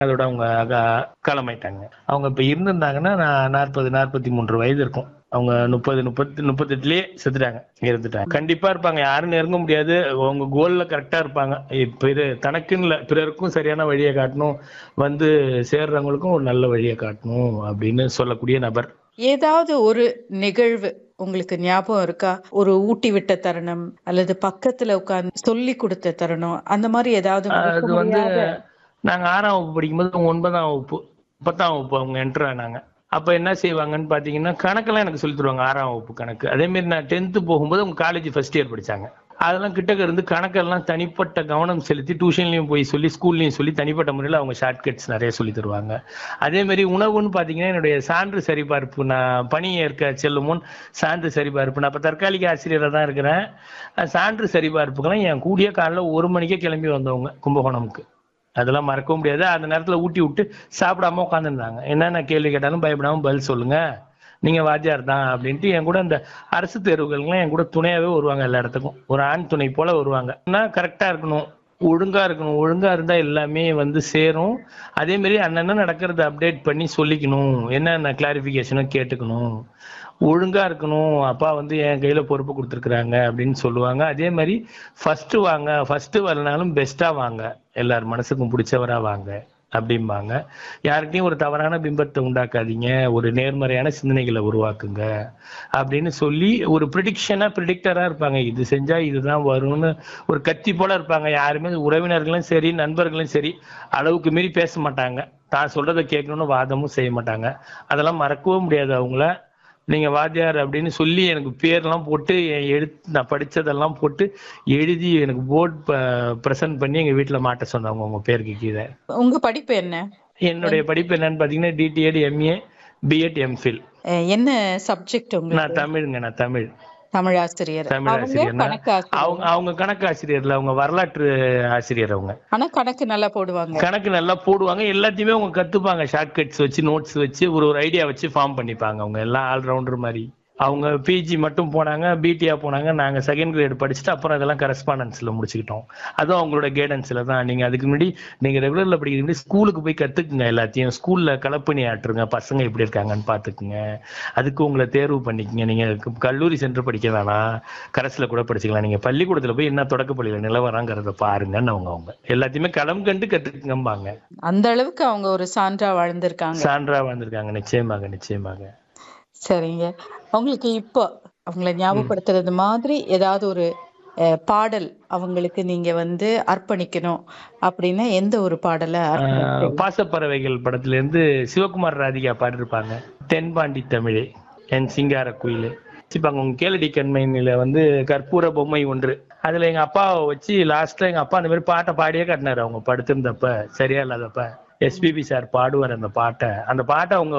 அதோட அவங்க அக- காலமாயிட்டாங்க அவங்க இப்ப இருந்திருந்தாங்கன்னா நான் நாற்பது நாற்பத்தி மூன்று வயது இருக்கும் அவங்க முப்பது முப்பத்தி முப்பத்தெட்டுலயே செத்துட்டாங்க இருந்துட்டாங்க கண்டிப்பா இருப்பாங்க யாரும் நெருங்க முடியாது அவங்க கோல்ல கரெக்டா இருப்பாங்க பிற தனக்குன்னு இல்ல பிறருக்கும் சரியான வழியை காட்டணும் வந்து சேர்றவங்களுக்கும் ஒரு நல்ல வழியை காட்டணும் அப்படின்னு சொல்லக்கூடிய நபர் ஏதாவது ஒரு நிகழ்வு உங்களுக்கு ஞாபகம் இருக்கா ஒரு ஊட்டி விட்ட தருணம் அல்லது பக்கத்துல உட்கார்ந்து சொல்லி கொடுத்த தருணம் அந்த மாதிரி ஏதாவது மறக்க அது வந்து முடியாத நாங்க ஆறாம் வகுப்பு படிக்கும்போது அவங்க ஒன்பதாம் வகுப்பு பத்தாம் வகுப்பு அவங்க என்டர் ஆனாங்க அப்ப என்ன செய்வாங்கன்னு பாத்தீங்கன்னா கணக்கெல்லாம் எனக்கு சொல்லி தருவாங்க ஆறாம் வகுப்பு கணக்கு அதே மாதிரி நான் டென்த்து போகும்போது அவங்க காலேஜ் ஃபர்ஸ்ட் இயர் படிச்சாங்க அதெல்லாம் கிட்டக்க இருந்து கணக்கெல்லாம் தனிப்பட்ட கவனம் செலுத்தி டியூஷன்லயும் போய் சொல்லி ஸ்கூல்லயும் சொல்லி தனிப்பட்ட முறையில் அவங்க ஷார்ட்கட்ஸ் நிறைய சொல்லி தருவாங்க அதே மாதிரி உணவுன்னு பாத்தீங்கன்னா என்னுடைய சான்று சரிபார்ப்பு நான் பணி ஏற்க செல்லும் முன் சான்று சரிபார்ப்பு நான் இப்ப தற்காலிக ஆசிரியராக தான் இருக்கிறேன் அஹ் சான்று சரிபார்ப்புக்கெல்லாம் என் கூடிய காலைல ஒரு மணிக்கே கிளம்பி வந்தவங்க கும்பகோணம்க்கு அதெல்லாம் மறக்கவும் முடியாது அந்த நேரத்துல ஊட்டி விட்டு சாப்பிடாம உட்காந்துருந்தாங்க என்னென்ன கேள்வி கேட்டாலும் பயப்படாம பதில் சொல்லுங்க நீங்க வாத்தியார் தான் அப்படின்ட்டு என் கூட இந்த அரசு தேர்வுகள்லாம் என் கூட துணையாவே வருவாங்க எல்லா இடத்துக்கும் ஒரு ஆண் துணை போல வருவாங்க ஆனால் கரெக்டா இருக்கணும் ஒழுங்கா இருக்கணும் ஒழுங்கா இருந்தா எல்லாமே வந்து சேரும் அதே மாதிரி அண்ணன் நடக்கிறத அப்டேட் பண்ணி சொல்லிக்கணும் என்னென்ன கிளாரிஃபிகேஷனும் கேட்டுக்கணும் ஒழுங்கா இருக்கணும் அப்பா வந்து என் கையில பொறுப்பு கொடுத்துருக்குறாங்க அப்படின்னு சொல்லுவாங்க அதே மாதிரி ஃபர்ஸ்ட் வாங்க ஃபர்ஸ்ட் வரலனாலும் பெஸ்டா வாங்க எல்லார் மனசுக்கும் பிடிச்சவரா வாங்க அப்படிம்பாங்க யார்கிட்டயும் ஒரு தவறான பிம்பத்தை உண்டாக்காதீங்க ஒரு நேர்மறையான சிந்தனைகளை உருவாக்குங்க அப்படின்னு சொல்லி ஒரு ப்ரிடிக்ஷனா ப்ரிடிக்டரா இருப்பாங்க இது செஞ்சா இதுதான் வரும்னு ஒரு கத்தி போல இருப்பாங்க யாருமே உறவினர்களும் சரி நண்பர்களும் சரி அளவுக்கு மீறி பேச மாட்டாங்க தான் சொல்றதை கேட்கணும்னு வாதமும் செய்ய மாட்டாங்க அதெல்லாம் மறக்கவும் முடியாது அவங்கள நீங்க வாத்தியார் அப்படின்னு சொல்லி எனக்கு பேர்லாம் போட்டு என் எழுத்து நான் படிச்சதெல்லாம் போட்டு எழுதி எனக்கு போர்ட் ப்ரெசென்ட் பண்ணி எங்க வீட்டுல மாட்ட சொன்னாங்க உங்க பேருக்கு கீழே உங்க படிப்பு என்ன என்னுடைய படிப்பு என்னன்னு பாத்தீங்கன்னா D T Ed M A B Ed M Phil uh என்ன சப்ஜெக்ட் உங்களுக்கு நான் தமிழுங்க நான் தமிழ் தமிழ் ஆசிரியர் தமிழ் அவங்க ஆசிரியர் நான். கணக்கு ஆசிரியர் அவங்க அவங்க கணக்கு ஆசிரியர்ல அவங்க வரலாற்று ஆசிரியர் அவங்க ஆனா கணக்கு நல்லா போடுவாங்க கணக்கு நல்லா போடுவாங்க எல்லாத்தையுமே அவங்க கத்துப்பாங்க ஷார்ட்கட்ஸ் வச்சு நோட்ஸ் வச்சு ஒரு ஒரு ஐடியா வச்சு ஃபார்ம் பண்ணிப்பாங்க அவங்க எல்லாம் ஆல்ரவுண்டர் மாதிரி அவங்க பிஜி மட்டும் போனாங்க பிடிஆ போனாங்க நாங்க செகண்ட் கிரேட் படிச்சுட்டு அப்புறம் அதெல்லாம் கரஸ்பாண்டன்ஸ்ல முடிச்சுக்கிட்டோம் அதுவும் அவங்களோட கைடன்ஸ்ல தான் நீங்க அதுக்கு முன்னாடி நீங்க ரெகுலர்ல படிக்கிறது முன்னாடி ஸ்கூலுக்கு போய் கத்துக்குங்க எல்லாத்தையும் ஸ்கூல்ல கலப்பணி ஆட்டுருங்க பசங்க எப்படி இருக்காங்கன்னு பாத்துக்குங்க அதுக்கு உங்களை தேர்வு பண்ணிக்கங்க நீங்க க- கல்லூரி சென்று படிக்க வேணாம் கரஸ்ல கூட படிச்சுக்கலாம் நீங்க பள்ளிக்கூடத்துல போய் என்ன தொடக்கப்பள்ளியில நிலவராங்கிறத பாருங்கன்னு அவங்க அவங்க எல்லாத்தையுமே களம் கண்டு கத்துக்குங்கம்பாங்க அந்த அளவுக்கு அவங்க ஒரு சான்றா வாழ்ந்திருக்காங்க சான்றா வந்திருக்காங்க நிச்சயமாக நிச்சயமாக சரிங்க உங்களுக்கு இப்போ அவங்கள ஞாபகப்படுத்துறது மாதிரி ஏதாவது ஒரு அஹ், பாடல் அவங்களுக்கு நீங்க வந்து அர்ப்பணிக்கணும் அப்படின்னா எந்த ஒரு பாடலை ஆஹ், அர்ப்பணிப்பீங்க? பாசப்பறவைகள் படத்துல இருந்து சிவகுமார் ராதிகா பாடிருப்பாங்க தென்பாண்டி தமிழே என் சிங்கார குயிலே வச்சுப்பாங்க உங்க கேளடி கண்மையில வந்து கற்பூர பொம்மை ஒன்று அதுல எங்க அப்பாவை வச்சு லாஸ்ட்ல எங்க அப்பா அந்த மாதிரி பாட்டை பாடியே காட்டினாரு அவங்க படுத்திருந்தப்ப சரியா இல்லாதப்ப எஸ்பிபி சார் பாடுவார் அந்த பாட்டை அந்த பாட்டை அவங்க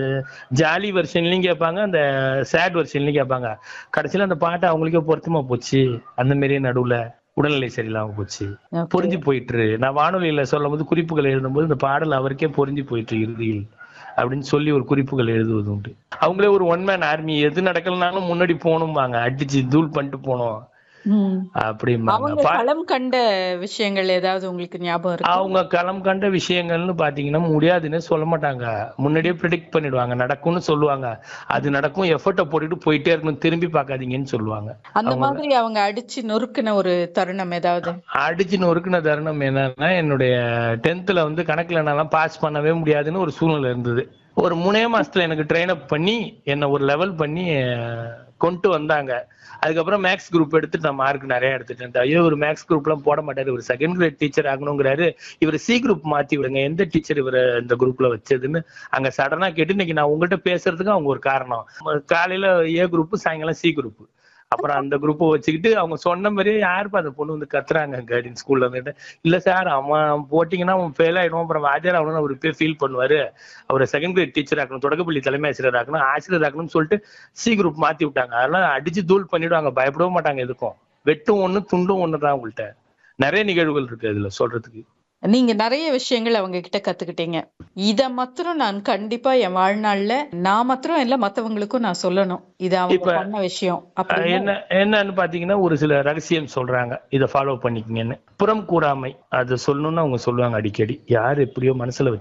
ஜாலி வெர்ஷன்லயும் கேட்பாங்க அந்த சேட் வெர்ஷன்லயும் கேட்பாங்க கடைசியில அந்த பாட்டை அவங்களுக்கே பொருத்தமா போச்சு அந்த மாதிரியே நடுவுல உடல்நிலை சரியில்லாம போச்சு Okay. புரிஞ்சு போயிட்டு நான் வானொலியில சொல்லும் போது குறிப்புகள் எழுதும்போது இந்த பாடல் அவருக்கே புரிஞ்சு போயிட்டு இறுதியில் அப்படின்னு சொல்லி ஒரு குறிப்புகள் எழுதுவது உண்டு அவங்களே ஒரு ஒன் மேன் ஆர்மி எது நடக்கலனாலும் முன்னாடி போகணும்பாங்க அடிச்சு தூள் பண்ணிட்டு போனோம் ம். அப்படிம்பாங்க அவங்க பா- களம் கண்ட விஷயங்கள் ஏதாவது உங்களுக்கு ஞாபகம் இருக்கு அவங்க களம் கண்ட விஷயங்கள்னு பாத்தீங்கன்னா முடியாதுன்னு சொல்ல மாட்டாங்க முன்னாடியே ப்ரிடிக்ட் பண்ணிடுவாங்க நடக்கும்னு சொல்லுவாங்க அது நடக்கும் எஃபர்ட்டை போட்டுட்டு போயிட்டே இருக்கணும் திரும்பி பார்க்காதீங்கன்னு சொல்லுவாங்க அந்த மாதிரி அவங்க அடிச்சு நொறுக்குன ஒரு தருணம் ஏதாவது அடிச்சு நொறுக்குன தருணம் என்னன்னா என்னுடைய டென்த்ல வந்து கணக்குல என்னாலாம் பாஸ் பண்ணவே முடியாதுன்னு ஒரு சூழ்நிலை இருந்தது ஒரு மூணே மாசத்துல எனக்கு ட்ரெயின் அப் பண்ணி என்ன ஒரு லெவல் பண்ணி அஹ், கொண்டு வந்தாங்க அதுக்கப்புறம் மேக்ஸ் குரூப் எடுத்துட்டு நான் மார்க் நிறைய எடுத்துட்டேன் ஐயோ ஒரு மேக்ஸ் குரூப் எல்லாம் போட மாட்டாரு ஒரு செகண்ட் கிரேட் டீச்சர் ஆகணுங்கிறாரு இவர் சி குரூப் மாத்தி விடுங்க எந்த டீச்சர் இவரை இந்த குரூப்ல வச்சதுன்னு அங்க சடனா கேட்டு இன்னைக்கு நான் உங்கள்கிட்ட பேசுறதுக்கு அவங்க ஒரு காரணம் காலையில ஏ குரூப் சாயங்காலம் சி குரூப் அப்புறம் அந்த குரூப்பை வச்சுக்கிட்டு அவங்க சொன்ன மாதிரியே யாருப்பா அந்த பொண்ணு வந்து கத்துறாங்க கைடன் ஸ்கூல்ல வந்துட்டு இல்ல சார் அவன் போட்டிங்கன்னா அவன் ஃபெயில் ஆயிடுவான் அப்புறம் வாத்தியார் ஆகணும்னு அவர் போய் ஃபீல் பண்ணுவாரு அவரை செகண்ட் கிரேட் டீச்சர் ஆக்கணும் தொடக்கப்பள்ளி தலைமை ஆசிரியர் ஆக்கணும் ஆசிரியர் ஆக்கணும்னு சொல்லிட்டு சி குரூப் மாத்தி விட்டாங்க அதெல்லாம் அடிச்சு தூள் பண்ணிடுவாங்க பயப்படவும் மாட்டாங்க எதுக்கும் வெட்டும் ஒண்ணு துண்டும் ஒண்ணு தான் உங்கள்கிட்ட நிறைய நிகழ்வுகள் இருக்கு அதுல சொல்றதுக்கு நீங்க நிறைய விஷயங்கள் அவங்க கிட்ட கத்துக்கிட்டீங்க இத மாத்திரம் நான் கண்டிப்பா என் வாழ்நாள்ல நான் மாத்திரம் இல்ல மத்தவங்களுக்கும் நான் சொல்லணும் இது அவங்க இப்ப, பண்ண விஷயம் அஹ், அப்படின்னு என்ன என்னன்னு பாத்தீங்கன்னா ஒரு சில ரகசியம் சொல்றாங்க இதை ஃபாலோ பண்ணிக்கங்கன்னு புறம் கூறாமை அது சொல்லணும்னு அவங்க சொல்லுவாங்க அடிக்கடி யார் எப்படியோ மனசுல